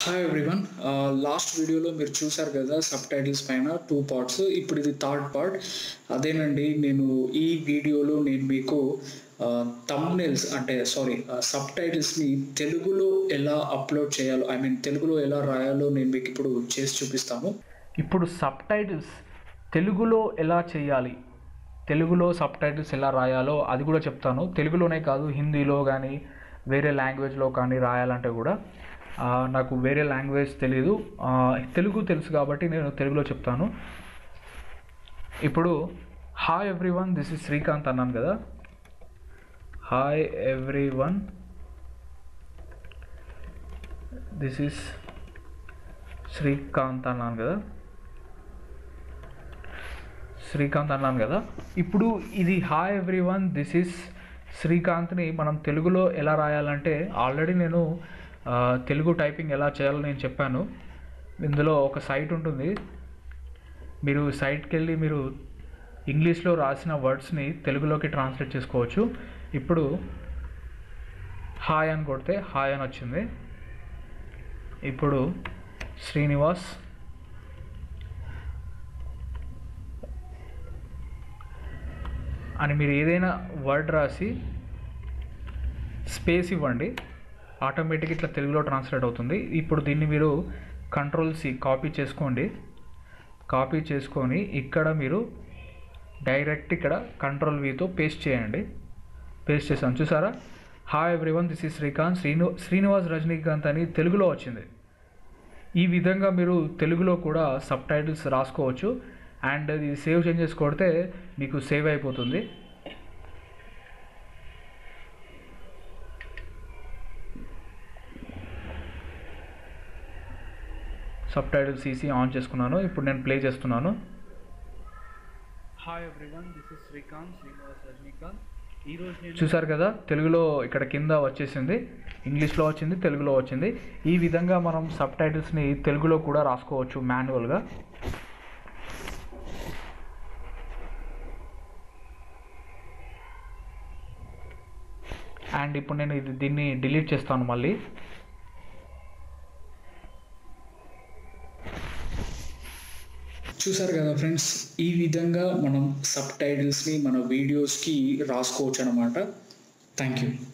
hi everyone last వీడియోలో మీరు చూసారు కదా సబ్ టైటిల్స్ పైన టూ పార్ట్స్ ఇప్పుడు ఇది థర్డ్ పార్ట్ అదేనండి నేను ఈ వీడియోలో నేను మీకు తమ్నెల్స్ అంటే సారీ సబ్ టైటిల్స్ని తెలుగులో ఎలా అప్లోడ్ చేయాలో ఐ మీన్ తెలుగులో ఎలా రాయాలో నేను మీకు ఇప్పుడు చేసి చూపిస్తాను ఇప్పుడు సబ్ టైటిల్స్ తెలుగులో ఎలా చేయాలి తెలుగులో సబ్ టైటిల్స్ ఎలా రాయాలో అది కూడా చెప్తాను తెలుగులోనే కాదు హిందీలో కానీ వేరే లాంగ్వేజ్లో కానీ రాయాలంటే కూడా ఆ, నాకు వేరే లాంగ్వేజ్ తెలియదు ఆ, తెలుగు తెలుసు కాబట్టి నేను తెలుగులో చెప్తాను ఇప్పుడు hi everyone this is Srikanth అన్నాను కదా hi everyone this is Srikanth అన్నాను కదా శ్రీకాంత్ అన్నాను కదా ఇప్పుడు ఇది హాయ్ ఎవ్రీవన్ దిస్ ఈస్ శ్రీకాంత్ని మనం తెలుగులో ఎలా రాయాలంటే ఆల్రెడీ నేను ఆ, తెలుగు టైపింగ్ ఎలా చేయాలో నేను చెప్పాను ఇందులో ఒక సైట్ ఉంటుంది మీరు సైట్కి వెళ్ళి మీరు ఇంగ్లీష్లో రాసిన వర్డ్స్ని తెలుగులోకి ట్రాన్స్లేట్ చేసుకోవచ్చు ఇప్పుడు హాయ్ అని కొడితే హాయ్ అని వచ్చింది ఇప్పుడు శ్రీనివాస్ అని మీరు ఏదైనా వర్డ్ రాసి స్పేస్ ఇవ్వండి ఆటోమేటిక్ ఇట్లా తెలుగులో ట్రాన్స్లేట్ అవుతుంది ఇప్పుడు దీన్ని మీరు కంట్రోల్ సి కాపీ చేసుకోండి కాపీ చేసుకొని ఇక్కడ మీరు డైరెక్ట్ ఇక్కడ కంట్రోల్ వితో పేస్ట్ చేయండి పేస్ట్ చేశాను చూసారా hi everyone this is Srikanth Srinu Srinivas Rajinikanth అని తెలుగులో వచ్చింది ఈ విధంగా మీరు తెలుగులో కూడా సబ్ టైటిల్స్ రాసుకోవచ్చు అండ్ ఇది సేవ్ చేంజెస్ కొడితే మీకు సేవ్ అయిపోతుంది సబ్ టైటిల్స్ ఈసీ ఆన్ చేసుకున్నాను ఇప్పుడు నేను ప్లే చేస్తున్నాను hi everyone this is Srikanth Srinivas Rajinikanth ఈరోజు నేను చూసారు కదా తెలుగులో ఇక్కడ కింద వచ్చేసింది ఇంగ్లీష్లో వచ్చింది తెలుగులో వచ్చింది ఈ విధంగా మనం సబ్ టైటిల్స్ని తెలుగులో కూడా రాసుకోవచ్చు మాన్యువల్గా అండ్ ఇప్పుడు నేను ఇది దీన్ని డిలీట్ చేస్తాను మళ్ళీ చూసారు కదా ఫ్రెండ్స్ ఈ విధంగా మనం సబ్ టైటిల్స్ని మన వీడియోస్కి రాసుకోవచ్చు అనమాట థ్యాంక్ యూ